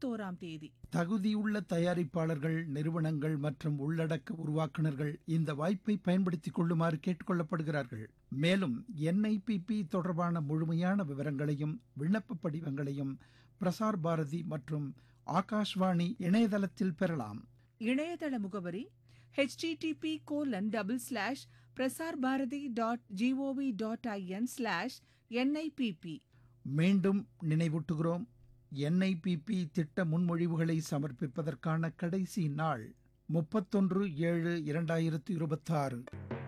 இருபத்தோராம் தேதி தகுதியுள்ள தயாரிப்பாளர்கள் நிறுவனங்கள் மற்றும் உள்ளடக்க உருவாக்குனர்கள் இந்த வாய்ப்பை பயன்படுத்திக் கொள்ளுமாறு கேட்டுக்கொள்ளப்படுகிறார்கள் மேலும் என்ஐபிபி தொடர்பான முழுமையான விவரங்களையும் விண்ணப்ப படிவங்களையும் பிரசார் பாரதி மற்றும் ஆகாஷ்வாணி இணையதளத்தில் பெறலாம் இணையதள முகவரி http colon double slash Prasar Bharati dot GOV dot IN slash NIPP மீண்டும் நினைவூட்டுகிறோம் என்ஐபிபி திட்ட முன்மொழிவுகளை சமர்ப்பிப்பதற்கான கடைசி நாள் முப்பத்தொன்று ஏழு இரண்டாயிரத்து இருபத்தாறு